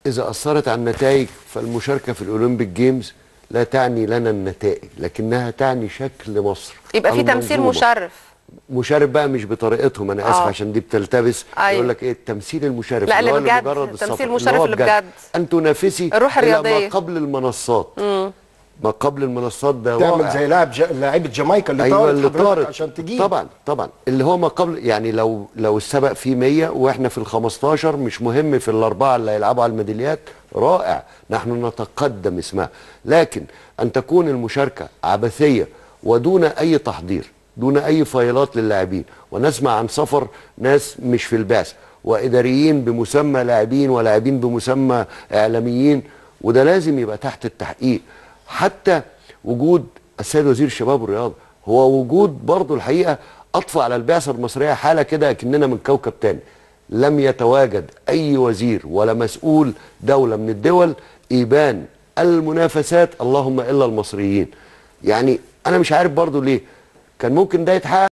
اذا اثرت على النتائج فالمشاركه في الاولمبيك جيمز لا تعني لنا النتائج لكنها تعني شكل مصر يبقى في تمثيل المنظومة. مشرف مشارف بقى مش بطريقتهم انا اسف آه. عشان دي بتلتبس أيوة. يقول لك ايه التمثيل المشرف لا، اللي هو اللي بجد، مجرد التمثيل السفر، المشرف هو اللي بجد. ان تنافسي الروح إلى الرياضية. ما قبل المنصات ما قبل المنصات ده تعمل رائع. زي لاعب جا... لاعيبه جامايكا اللي ايوه طارت اللي حضرتك طارت عشان تجيب طبعا طبعا اللي هو ما قبل يعني لو لو السبق فيه 100 واحنا في ال 15 مش مهم في الاربعه اللي هيلعبوا على الميداليات رائع نحن نتقدم اسمها لكن ان تكون المشاركه عبثيه ودون اي تحضير دون اي فايلات للاعبين ونسمع عن سفر ناس مش في البعث واداريين بمسمى لاعبين ولاعبين بمسمى اعلاميين وده لازم يبقى تحت التحقيق حتى وجود السيد وزير الشباب والرياضه هو وجود برضه الحقيقه اطفى على البعثه المصريه حاله كده اكننا من كوكب تاني لم يتواجد اي وزير ولا مسؤول دوله من الدول ايبان المنافسات اللهم الا المصريين يعني انا مش عارف برضه ليه كان ممكن ده يتحقق